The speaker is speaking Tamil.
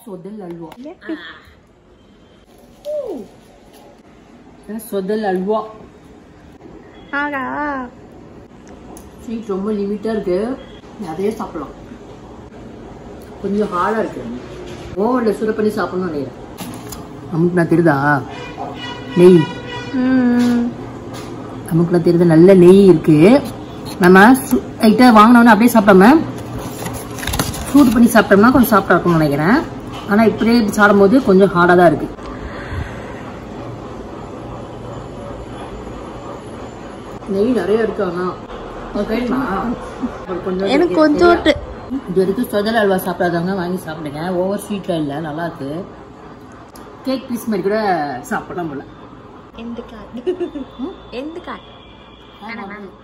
சொதல் அல்வா இது சொதல் அல்வா ஆகா ஸ்வீட் ரொம்ப லிமிட்டாக இருக்கு நிறைய சாப்பிடலாம் கொஞ்சம் ஹார்டாக இருக்கு ஓவனில் சுட பண்ணி சாப்பிடணும்னு நினைக்கிறேன் நமக்கு நான் தெரியுதா நெய் ம் நமக்கு நான் தெரியுது நல்ல நெய் இருக்கு நம்ம லைட்டாக வாங்கினோன்னு அப்படியே சாப்பிடாம சூடு பண்ணி சாப்பிட்டோம்னா கொஞ்சம் சாப்பிட்டா இருக்கும்னு நினைக்கிறேன் ஆனால் இப்படியே இப்படி சாப்பிடும்போது கொஞ்சம் ஹார்டாக தான் இருக்கு நெய் நிறைய இருக்கு ஆனால் உனக்கு வேணுமா? உங்களுக்கு கொஞ்சம் எனக்கு கொஞ்சோட்டு இது வரைக்கும் சொதல் அல்வா சாப்பிடாதவங்க வாங்கி சாப்பிடுங்க ஓவர் ஸ்வீட்ல இல்லை நல்லா இருக்கு கேக் பீஸ் மாதிரி கூட சாப்பிடலாம் போல எந்த கார் எந்த கார் ஆமா.